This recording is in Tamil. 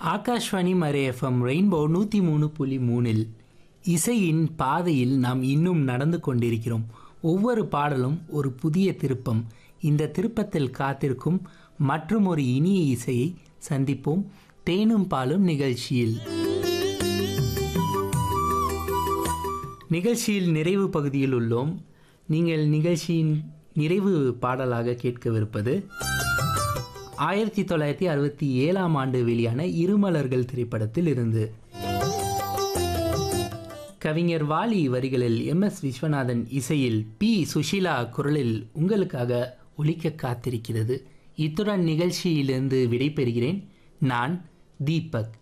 ஆகாஷ்வாணி மரே எஃப்எம் ரெயின்போ நூற்றி மூணு புள்ளி மூணில் இசையின் பாதையில் நாம் இன்னும் நடந்து கொண்டிருக்கிறோம் ஒவ்வொரு பாடலும் ஒரு புதிய திருப்பம் இந்த திருப்பத்தில் காத்திருக்கும் மற்றும் ஒரு இனிய இசையை சந்திப்போம் தேனும் பாலும் நிகழ்ச்சியில் நிகழ்ச்சியில் நிறைவு பகுதியில் உள்ளோம் நீங்கள் நிகழ்ச்சியின் நிறைவு பாடலாக கேட்கவிருப்பது ஆயிரத்தி தொள்ளாயிரத்தி அறுபத்தி ஏழாம் ஆண்டு வெளியான இருமலர்கள் திரைப்படத்தில் இருந்து கவிஞர் வாலி வரிகளில் எம் எஸ் விஸ்வநாதன் இசையில் பி சுஷீலா குரலில் உங்களுக்காக ஒலிக்க காத்திருக்கிறது இத்துடன் நிகழ்ச்சியிலிருந்து விடைபெறுகிறேன் நான் தீபக்